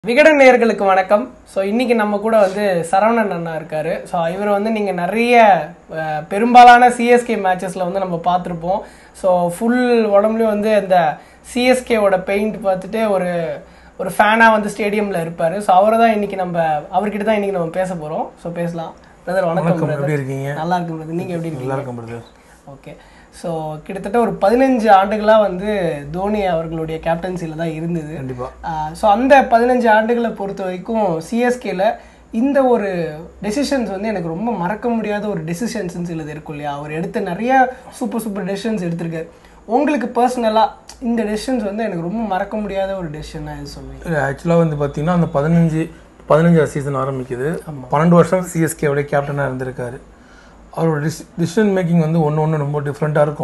விகடன் நேயர்களுக்கு வணக்கம் ஸோ இன்னைக்கு நம்ம கூட வந்து சரவணன் அண்ணா இருக்காரு ஸோ இவர் வந்து நீங்கள் நிறைய அஹ், பெரும்பாலான சிஎஸ்கே மேட்சஸில் வந்து நம்ம பார்த்துருப்போம் ஸோ ஃபுல் உடம்புலையும் வந்து இந்த சிஎஸ்கேவோட பெயிண்ட் பார்த்துட்டு ஒரு ஒரு ஃபேனாக வந்து ஸ்டேடியமில் இருப்பார் ஸோ அவரை தான் இன்னைக்கு நம்ம அவர்கிட்ட தான் இன்னைக்கு நம்ம பேச போகிறோம் ஸோ பேசலாம் பிரதர் வணக்கம் வணக்கம் brother. எப்படி இருக்கீங்க நல்லா இருக்கும் பிரதர் நீங்கள் எப்படி இருக்கீங்க நல்லா இருக்கும் பிரதர் ஓகே ஸோ கிட்டத்தட்ட ஒரு பதினஞ்சு ஆண்டுகளாக வந்து தோனி அவர்களுடைய கேப்டன்சியில் தான் இருந்தது கண்டிப்பா ஸோ அந்த பதினஞ்சு ஆண்டுகளை பொறுத்த வரைக்கும் சிஎஸ்கேல இந்த ஒரு டெசிஷன்ஸ் வந்து எனக்கு ரொம்ப மறக்க முடியாத ஒரு டெசிஷன்ஸ்னு சிலது இருக்கும் இல்லையா அவர் எடுத்த நிறைய சூப்பர் சூப்பர் டெசிஷன்ஸ் எடுத்திருக்காரு உங்களுக்கு பர்சனலாக இந்த டெசிஷன்ஸ் வந்து எனக்கு ரொம்ப மறக்க முடியாத ஒரு டெசிஷனாக எது சொல்லுவீங்க ஆக்சுவலாக வந்து பார்த்தீங்கன்னா அந்த பதினஞ்சு பதினஞ்சாவது சீசன் ஆரம்பிக்குது பன்னெண்டு வருஷம் சிஎஸ்கேவுடைய கேப்டனாக இருந்திருக்காரு அவரோட டிஸ் டிசிஷன் மேக்கிங் வந்து ஒன்று ஒன்று ரொம்ப டிஃப்ரெண்ட்டாக இருக்கும்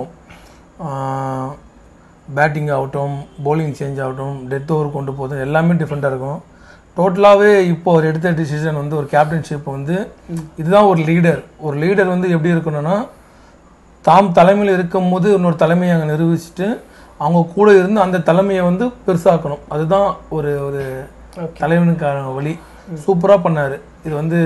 பேட்டிங் ஆகட்டும் bowling சேஞ்ச் ஆகட்டும் டெத் ஓவர் கொண்டு போதும் எல்லாமே டிஃப்ரெண்ட்டாக இருக்கும் டோட்டலாகவே இப்போ அவர் எடுத்த டிசிஷன் வந்து ஒரு கேப்டன்ஷிப் வந்து இதுதான் ஒரு லீடர் ஒரு லீடர் வந்து எப்படி இருக்கணும்னா தாம் தலைமையில் இருக்கும்போது இன்னொரு தலைமையை அங்கே நிரூபிச்சுட்டு அவங்க கூட இருந்து அந்த தலைமையை வந்து பெருசாக்கணும் அதுதான் ஒரு ஒரு தலைவனுக்கான வழி சூப்பராக பண்ணார் இது வந்து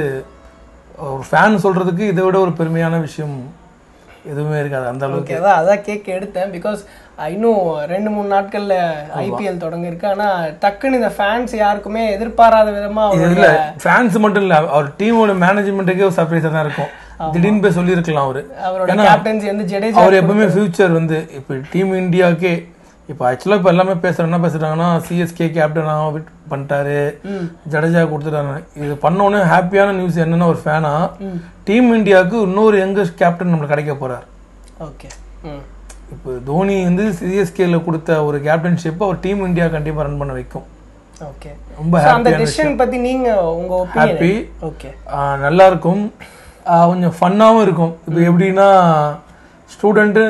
ஒரு ஃபேன் சொல்கிறதுக்கு இதை விட ஒரு பெருமையான விஷயம் எதுவுமே இருக்காது அந்த அளவுக்கு ஓகே அதான் அதான் கேட்க எடுத்தேன் பிகாஸ் இன்னும் ரெண்டு மூணு நாட்கள்ல ஐபிஎல் தொடங்க இருக்கு ஆனா டக்குன்னு இந்த ஃபேன்ஸ் யாருக்குமே எதிர்பாராத விதமா இது அவருடைய இல்லை ஃபேன்ஸ் மட்டும் இல்லை அவர் டீமோட மேனேஜ்மெண்ட்டுக்கே ஒரு சர்ப்ரைஸாக தான் இருக்கும் திடீர்னு போய் சொல்லியிருக்கலாம் அவர் அவரோட கேப்டன்சி வந்து ஜடேஜா அவர் எப்பவுமே ஃபியூச்சர் வந்து இப்போ டீம் இந்தியாவுக்கே இப்போ ஆக்சுவலாக இப்போ எல்லாமே பேசுகிறோம் என்ன பேசுகிறாங்கன்னா சிஎஸ்கே கேப்டனாக பண்ணிட்டாரு ஜடேஜா கொடுத்துட்டாங்க இது பண்ணோன்னே ஹாப்பியான நியூஸ் என்னன்னா ஒரு ஃபேனா டீம் இந்தியாவுக்கு இன்னொரு யங்கஸ்ட் கேப்டன் நம்மளுக்கு கிடைக்க போறார் ஓகே ம் இப்போ தோனி வந்து சிஎஸ்கேல கொடுத்த ஒரு கேப்டன்ஷிப் அவர் டீம் இந்தியா கண்டிப்பாக ரன் பண்ண வைக்கும் ஓகே ரொம்ப So, அந்த டெசிஷன் பத்தி நீங்க உங்க ஒப்பீனியன் ஹாப்பி ஓகே நல்லா இருக்கும் ஆஹ் கொஞ்சம் ஃபன்னாகவும் இருக்கும் இப்போ எப்படின்னா ஸ்டூடெண்ட்டு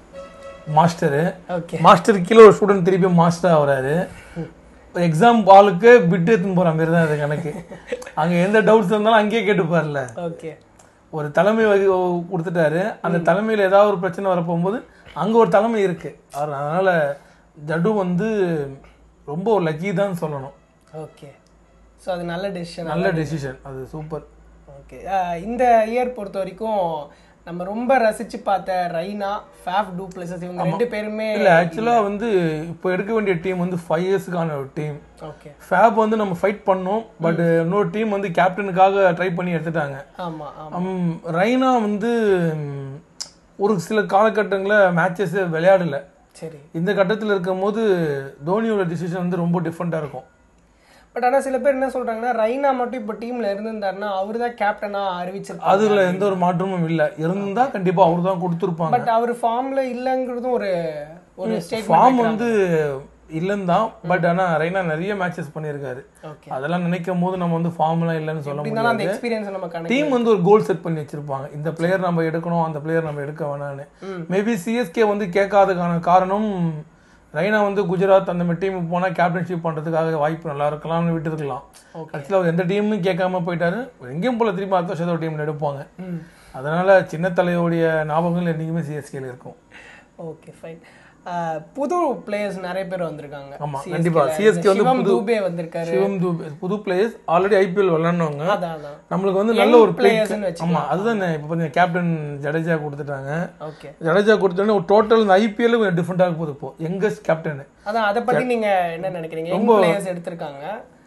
மாஸ்டரு ஓகே மாஸ்டர் கீழே ஒரு ஸ்டூடெண்ட் திருப்பி மாஸ்டர் ஆகுறாரு எக்ஸாம் பாலுக்கு பிட் எடுத்துன்னு போற மாதிரி தான் அது கணக்கு அங்க எந்த டவுட்ஸ் இருந்தாலும் அங்கேயே கேட்டுப்பார்ல ஓகே ஒரு தலைமை வகி- கொடுத்துட்டாரு அந்த தலைமையில் ஏதாவது ஒரு பிரச்சனை வரப்போகும்போது அங்க ஒரு தலைமை இருக்கு அவர் அதனால ஜடு வந்து ரொம்ப ஒரு லக்கி தான் சொல்லணும் ஓகே ஸோ அது நல்ல டெசிஷன் நல்ல டெசிஷன் அது சூப்பர் ஓகே இந்த இயர் பொறுத்த வரைக்கும் நம்ம ரொம்ப ரசிச்சு பார்த்த ரைனா ஃபேஃப் டூ பிளஸஸ் இவங்க ரெண்டு பேருமே இல்ல ஆக்சுவலா வந்து இப்போ எடுக்க வேண்டிய டீம் வந்து ஃபைவ் இயர்ஸ்க்கான ஒரு டீம் ஓகே ஃபேப் வந்து நம்ம ஃபைட் பண்ணோம் பட் இன்னொரு டீம் வந்து கேப்டனுக்காக ட்ரை பண்ணி எடுத்துட்டாங்க ஆமா ஆமா ம், ரெய்னா வந்து ம், ஒரு சில காலகட்டங்களில் மேட்சஸ் விளையாடல சரி இந்த கட்டத்தில் இருக்கும்போது தோனியோட டிசிஷன் வந்து ரொம்ப டிஃப்ரெண்ட்டாக இருக்கும் பட் ஆனா சில பேர் என்ன சொல்றாங்கன்னா ரைனா மட்டும் இப்போ டீம்ல இருந்திருந்தாருன்னா அவர் தான் கேப்டனா அறிவிச்சிருப்பாரு அதுல எந்த ஒரு மாற்றமும் இல்லை இருந்தா கண்டிப்பா அவர் தான் கொடுத்துருப்பாங்க பட் அவர் ஃபார்ம்ல இல்லங்கிறதும் ஒரு ஒரு ஸ்டேட்மெண்ட் ஃபார்ம் வந்து இல்லைன்னு தான் பட் ஆனா ரெய்னா நிறைய மேட்சஸ் பண்ணியிருக்காரு ஓகே அதெல்லாம் நினைக்கும் போது நம்ம வந்து ஃபார்ம்லாம் இல்லைன்னு சொல்ல முடியாது இருந்தாலும் அந்த எக்ஸ்பீரியன்ஸ் நம்ம கணக்கு டீம் வந்து ஒரு கோல் செட் பண்ணி வச்சிருப்பாங்க இந்த பிளேயர் நம்ம எடுக்கணும் அந்த பிளேயர் நம்ம எடுக்க வேணாம்னு மேபி சிஎஸ்கே வந்து கேட்காததுக்கான காரணம் ரெய்னா வந்து குஜராத் அந்த மாதிரி டீமுக்கு போனா கேப்டன்ஷிப் பண்றதுக்காக வாய்ப்பு நல்லா இருக்கலாம்னு விட்டுருக்கலாம் கடைசியில் அவர் எந்த டீமும் கேட்காம போயிட்டாரு எங்கேயும் போல திரும்பி அடுத்த வருஷத்தோட டீம் எடுப்பாங்க ம் அதனால சின்ன தலையோடைய ஞாபகங்கள் என்னைக்குமே சிஎஸ்கேல இருக்கும் ஓகே ஃபைன் புது பிளேயர்ஸ் நிறைய பேர் வந்திருக்காங்க ஆமா, CSK கண்டிப்பா. ல. CSK இந்த வந்து சிவம் புது- தூபே வந்திருக்காரு சிவம் தூபே புது பிளேயர்ஸ் ஆல்ரெடி ஐபிஎல் விளையாடுனவங்க அதான் அதான் நம்மளுக்கு வந்து நல்ல Young ஒரு players ன்னு பிளேயர்ஸ் வச்சுக்கலாம். ஆமா அதுதான் இப்போ கொஞ்சம் கேப்டன் ஜடேஜா கொடுத்துட்டாங்க ஓகே ஜடேஜா கொடுத்தோடனே ஒரு டோட்டல் இந்த ஐபிஎல் கொஞ்சம் டிஃப்ரெண்டாக போகுது இப்போ யங்கஸ்ட் கேப்டன் அதான் அதை பத்தி நீங்க என்ன நினைக்கிறீங்க யங் பிளேயர்ஸ் எடுத்திருக்காங்க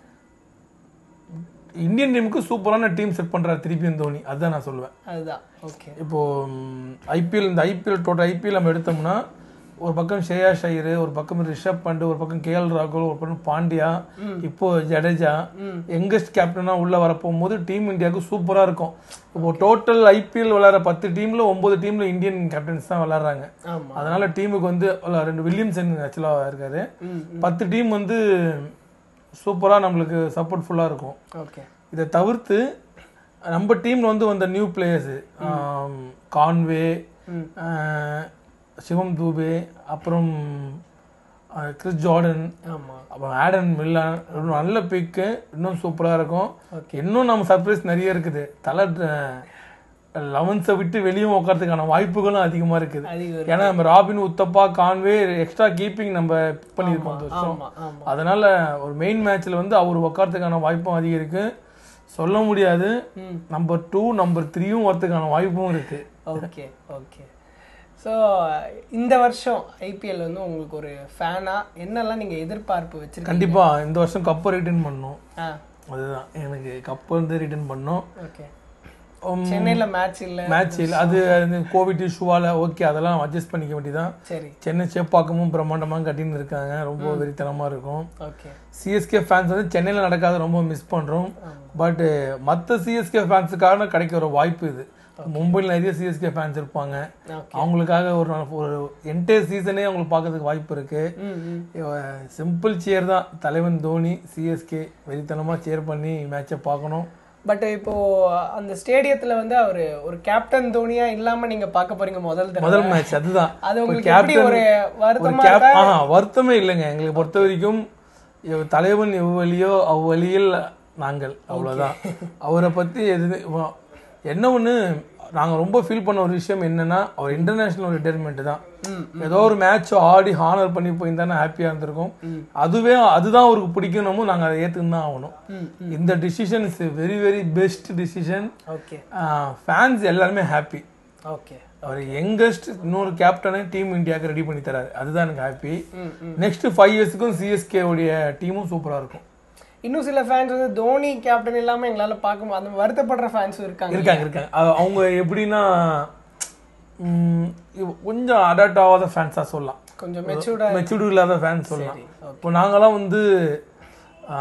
இந்தியன் டீமுக்கு சூப்பரான டீம் செட் பண்றாரு திருப்பியும் தோனி அதுதான் நான் சொல்லுவேன் அதுதான் ஓகே இப்போ ஐபிஎல் இந்த ஐபிஎல் டோட்டல் ஐபிஎல் நம்ம எடுத்தோம்னா ஒரு பக்கம் ஷேயா ஷையர் ஒரு பக்கம் ரிஷப் பண்ட் ஒரு பக்கம் கேஎல் ராகுல் ஒரு பக்கம் பாண்டியா இப்போ ஜடேஜா யங்கஸ்ட் கேப்டனா உள்ள வரப்போகும்போது டீம் இந்தியாவுக்கு சூப்பரா இருக்கும் இப்போ டோட்டல் ஐபிஎல் விளையாடுற பத்து டீம்ல ஒன்பது டீம்ல இந்தியன் கேப்டன்ஸ் தான் விளையாடுறாங்க ஆமா அதனால டீமுக்கு வந்து அல்ல, ரெண்டு வில்லியம்சன் ஆக்சுவலாக இருக்காரு ம் பத்து டீம் வந்து சூப்பராக நம்மளுக்கு சப்போர்ட்ஃபுல்லாக இருக்கும் ஓகே இதை தவிர்த்து நம்ம டீம்ல வந்து வந்த நியூ பிளேயர்ஸ் கான்வே ம். ஆஹ், சிவம் தூபே அப்புறம் ஆஹ், கிறிஸ் ஜார்டன் ஆமா அப்புறம் ஆடன் மில்லான் இன்னும் நல்ல பிக்கு இன்னும் சூப்பராக இருக்கும் இன்னும் நம்ம சர்ப்ரைஸ் நிறைய இருக்குது தலை லெவன்ஸை விட்டு வெளியே உட்காரதுக்கான வாய்ப்புகளும் அதிகமா இருக்குது அதிகம் ஏன்னா நம்ம Robin Uthappa Conway extra keeping நம்ம pick பண்ணியிருக்கோம் இந்த வருஷம் ஆமா ஆமா அதனால ஒரு மெயின் மேட்ச்ல வந்து அவர் உட்காரத்துக்கான வாய்ப்பும் அதிகம் இருக்கு சொல்ல முடியாது ம் நம்பர் டூ நம்பர் த்ரீயும் வரதுக்கான வாய்ப்பும் இருக்கு ஓகே ஓகே ஸோ இந்த வருஷம் ஐபிஎல் வந்து உங்களுக்கு ஒரு ஃபேனா என்னெல்லாம் நீங்க எதிர்பார்ப்பு வச்சிருக்கீங்க கண்டிப்பா இந்த வருஷம் கப்பை ரிட்டர்ன் பண்ணணும் ஆ அதுதான் எனக்கு கப்பு வந்து ரிட்டர்ன் பண்ணணும் ஓகே உம், சென்னையில மேட்ச் இல்ல மேட்ச் இல்லை அது அது கோவிட் இஷ்யூவால ஓகே அதெல்லாம் அட்ஜஸ்ட் பண்ணிக்க வேண்டியதான் சரி சென்னை சேப்பாக்கமும் பிரம்மாண்டமாக கட்டின்னு இருக்காங்க ரொம்ப வெறித்தனமா இருக்கும் ஓகே சிஎஸ்கே ஃபேன்ஸ் வந்து சென்னையில் நடக்காத ரொம்ப மிஸ் பண்றோம் பட் மற்ற சிஎஸ்கே ஃபேன்ஸுக்காக கிடைக்க ஒரு வாய்ப்பு இது மும்பையில் நிறைய சிஎஸ்கே ஃபேன்ஸ் இருப்பாங்க ஓகே அவங்களுக்காக ஒரு நாள் ஒரு என்டையர் சீசனே அவங்களுக்கு பார்க்கறதுக்கு வாய்ப்பு இருக்கு ம் ம் சிம்பிள் சேர் தான் தலைவன் தோனி சிஎஸ்கே வெறித்தனமா சேர் பண்ணி மேட்சை பார்க்கணும் பட் இப்போ அந்த ஸ்டேடியத்துல வந்து அவரு ஒரு கேப்டன் தோனியா இல்லாம நீங்க பார்க்க போறீங்க முதல் தடவை முதல் மேட்ச் அதுதான் அது ஒரு உங்களுக்கு எப்படி captain- ஒரு ஒரு வருத்தமா கேப் இருக்கா ஆஹா வருத்தமே இல்லைங்க எங்களை பொறுத்த வரைக்கும் இவ் தலைவன் எவ்வளியோ அவ்வழியில் நாங்கள் அவ்வளவுதான் அவரை பத்தி எது வ- என்ன ஒண்ணு நாங்க ரொம்ப ஃபீல் பண்ண ஒரு விஷயம் என்னன்னா அவர் இன்டர்நேஷனல் ரிட்டையர்மெண்ட் தான் ம், ஏதோ ஒரு மேட்ச் ஆடி ஹானர் பண்ணி போயிருந்தானே ஹாப்பியா இருந்திருக்கும் அதுவே அதுதான் அவருக்கு பிடிக்கணுமோ நாங்க அதை ஏத்துன்னு தான் ஆகணும் ம் இந்த decision is very very best decision okay fans எல்லாருமே ஹாப்பி ஓகே அவர் யங்கஸ்ட் இன்னொரு கேப்டனை டீம் இந்தியாவுக்கு ரெடி பண்ணி தராரு அதுதான் எனக்கு ஹாப்பி ம் ம் நெக்ஸ்ட் ஃபைவ் இயர்ஸ்க்கும் சிஎஸ்கே உடைய டீமும் சூப்பரா இருக்கும் இன்னும் சில ஃபேன்ஸ் வந்து தோனி கேப்டன் இல்லாம எங்களால பார்க்க முடியும் அந்த வருத்தப்படுற ஃபேன்ஸும் இருக்காங்க இருக்காங்க இருக்காங்க அ- அவங்க எப்படின்னா ம், இவ- கொஞ்சம் அடாப்ட் ஆகாத ஃபேன்ஸா சொல்லலாம் கொஞ்சம் மெச்சூர்டா மெச்சூர்டு இல்லாத ஃபேன்ஸ் சொல்லலாம் இப்போ நாங்கெல்லாம் வந்து ஆ,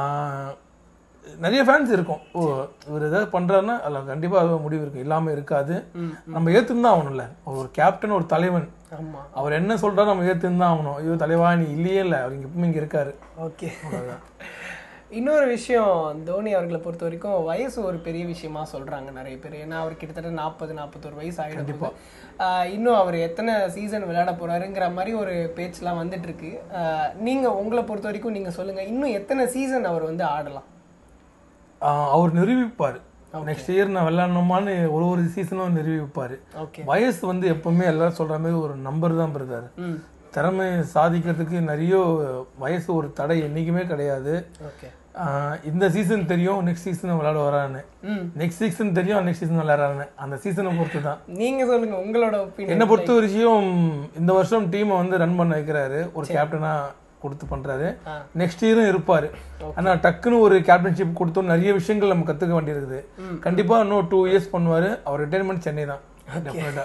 நிறைய ஃபேன்ஸ் இருக்கும் ஓ இவர் ஏதாவது பண்றாருன்னா அதில் கண்டிப்பா அது முடிவு இருக்கு இல்லாம இருக்காது நம்ம ஏத்துன்னு தான் ஆகணும்ல ஒரு கேப்டன் ஒரு தலைவன் ஆமா அவர் என்ன சொல்றாரு நம்ம ஏத்துன்னு தான் ஆகணும் ஐயோ தலைவா நீ இல்லையே இல்லை அவர் இங்க எப்பவுமே இங்க இருக்காரு ஓகே இன்னொரு விஷயம் தோனி அவர்களை பொறுத்த வரைக்கும் வயசு ஒரு பெரிய விஷயமா சொல்றாங்க நிறைய பேர் ஏன்னா அவர் கிட்டத்தட்ட நாற்பது நாற்பத்தொரு வயசு ஆயிடும் இன்னும் அவர் எத்தனை சீசன் விளையாட போறாருங்கிற மாதிரி ஒரு பேச்செல்லாம் வந்துட்டு இருக்கு ஆஹ் நீங்க உங்களை பொறுத்த வரைக்கும் நீங்க சொல்லுங்க இன்னும் எத்தனை சீசன் அவர் வந்து ஆடலாம் ஆஹ் அவர் நிரூபிப்பார் நெக்ஸ்ட் இயர் நான் விளையாடணுமான்னு ஒரு ஒரு சீசனும் நிரூபிப்பார் ஓகே வயசு வந்து எப்பவுமே எல்லாரும் சொல்ற மாதிரி ஒரு நம்பர் தான் பிரதர் ம் திறமை சாதிக்கிறதுக்கு நிறைய வயசு ஒரு தடை என்னைக்குமே கிடையாது ஓகே ஆஹ் இந்த சீசன் தெரியும் நெக்ஸ்ட் சீசன் விளையாட வரான்னு ம் நெக்ஸ்ட் சீசன் தெரியும் நெக்ஸ்ட் சீசன் விளையாடுறான்னு அந்த சீசனை பொறுத்து தான் நீங்க சொல்லுங்க உங்களோட ஒப்பீனியன் என்னை பொறுத்த ஒரு விஷயம் இந்த வருஷம் டீமை வந்து ரன் பண்ண வைக்கிறாரு ஒரு கேப்டனா கொடுத்து பண்றாரு ஆ. நெக்ஸ்ட் இயரும் இருப்பாரு ஆனா டக்குன்னு ஒரு கேப்டன்ஷிப் கொடுத்தோம் நிறைய விஷயங்கள் நம்ம கத்துக்க வேண்டியிருக்குது கண்டிப்பா இன்னும் டூ இயர்ஸ் பண்ணுவாரு அவர் ரிட்டையர்மெண்ட் சென்னை தான் டெஃபினட்டா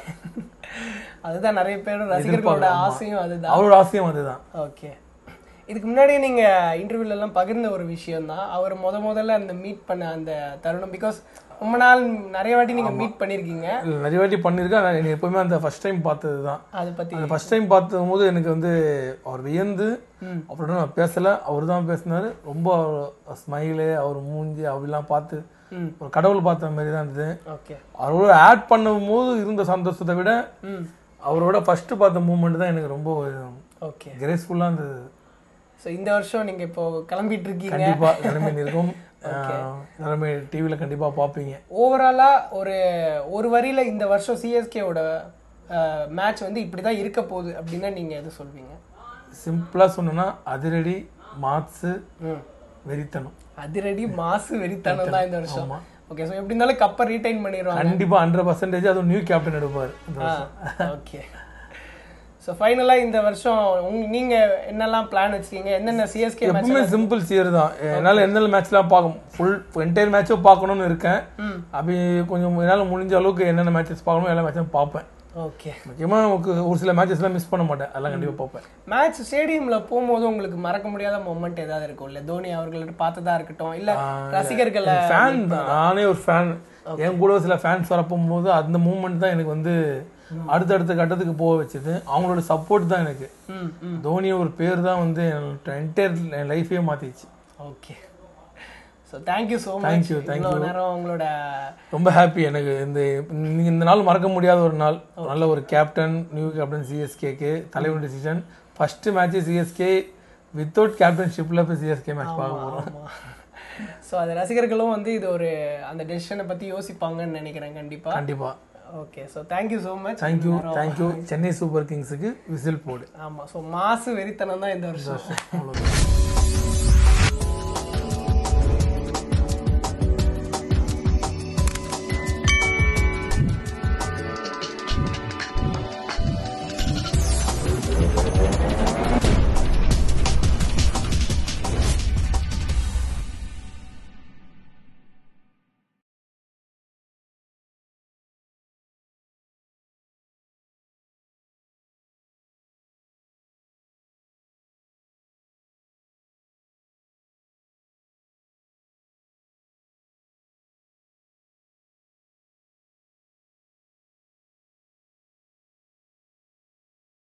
அதுதான் நிறைய பேர் ரசிகர்களோட ஆசையும் அதுதான் அவரோட ஆசையும் அதுதான் ஓகே இதுக்கு முன்னாடியே நீங்க இன்டர்வியூல எல்லாம் பகிர்ந்த ஒரு விஷயம் தான் அவர் முத முதல்ல அந்த மீட் பண்ண அந்த தருணம் பிகாஸ் ரொம்ப நாள் நிறைய வாட்டி நீங்க மீட் பண்ணிருக்கீங்க இல்ல, நிறைய வாட்டி பண்ணியிருக்கேன் ஆனா எனக்கு எப்பவுமே அந்த ஃபர்ஸ்ட் டைம் பார்த்தது தான் அதை பத்தி அந்த ஃபர்ஸ்ட் டைம் பார்த்தது போது எனக்கு வந்து அவர் வியந்து ம். அப்புறம் நான் பேசல அவர் தான் பேசினாரு ரொம்ப ஸ்மைலு அவர் மூஞ்சி அப்படிலாம் பார்த்து ம் ஒரு கடவுள் பார்த்த மாதிரி தான் இருந்தது ஓகே அவரோட ஆட் பண்ணும்போது இருந்த சந்தோஷத்தை விட ம் அவரோட ஃபர்ஸ்ட் பார்த்த மூமெண்ட் தான் எனக்கு ரொம்ப ஓகே கிரேஸ்ஃபுல்லாக இருந்தது ஸோ இந்த வருஷம் நீங்க இப்போ கிளம்பிட்டு இருக்கீங்க கண்டிப்பா நிலைமை இருக்கும் நிலைமை டிவியில் கண்டிப்பா பார்ப்பீங்க ஓவராலா ஒரு ஒரு வரியில இந்த வருஷம் சிஎஸ்கேவோட மேட்ச் வந்து இப்படிதான் இருக்க போகுது அப்படின்னா நீங்க எது சொல்வீங்க சிம்பிளா சொன்னோன்னா அதிரடி மாத்ஸு ம் வெறித்தனம் அதிரடி மாசு வெறித்தனம் தான் இந்த வருஷம் ஓகே ஸோ எப்படி இருந்தாலும் கப்பை ரீடைன் பண்ணிடுவாங்க கண்டிப்பா ஹண்ட்ரட் பர்சன்டேஜ் அதுவும் நியூ கேப்டன் எடுப்பார் இந்த வருஷம். ஓகே ஸோ ஃபைனலாக இந்த வருஷம் உங்க நீங்க என்னெல்லாம் பிளான் வச்சிருக்கீங்க என்னென்ன சிஎஸ்கே மேட்ச் எப்பவுமே சிம்பிள் சியர் தான் என்னால் எந்தெந்த மேட்ச்லாம் பார்க்க ஃபுல் என்டையர் மேட்சும் பார்க்கணும்னு இருக்கேன் ம் அப்படி கொஞ்சம் என்னால் முடிஞ்ச அளவுக்கு என்னென்ன மேட்சஸ் பார்க்கணும் எல்லா மேட்சும் பார்ப்பேன் ஓகே முக்கியமாக நமக்கு ஒரு சில மேட்சஸ்லாம் மிஸ் பண்ண மாட்டேன் அதெல்லாம் கண்டிப்பாக பார்ப்பேன் மேட்ச் ஸ்டேடியம்ல போகும்போது உங்களுக்கு மறக்க முடியாத மொமெண்ட் ஏதாவது இருக்கும் இல்ல தோனி அவர்கள்ட்ட பார்த்ததா இருக்கட்டும் இல்ல ரசிகர்களை ஃபேன் தான் நானே ஒரு ஃபேன் என் கூட சில ஃபேன்ஸ் வரப்போகும்போது அந்த மூமெண்ட் தான் எனக்கு வந்து அடுத்தடுத்த கட்டத்துக்கு போக வச்சது அவங்களோட சப்போர்ட் தான் எனக்கு ம் ம் தோனி ஒரு பேர் தான் வந்து என்டையர் என் லைஃபே மாத்திச்சு okay so thank you so much Thank you, thank இவ்வளோ நேரம் உங்களோட ரொம்ப ஹாப்பி எனக்கு இந்த நீங்க இந்த நாள் மறக்க முடியாத ஒரு நாள் நல்ல ஒரு கேப்டன் நியூ கேப்டன் சிஎஸ்கேக்கு தலைவர் decision first match CSK without கேப்டன்ஷிப்ல இப்போ சிஎஸ்கே மேட்ச் பார்க்க போறோம் ஆமா ஸோ அது ரசிகர்களும் வந்து இது ஒரு அந்த டெசிஷனை பத்தி யோசிப்பாங்கன்னு நினைக்கிறேன் கண்டிப்பா கண்டிப்பா okay so thank you so much thank you thank you Chennai super கிங்ஸுக்கு விசில் போடு ஆமாம் ஸோ மாசு வெறித்தனம் தான் இந்த வருஷம் அவ்வளோதான்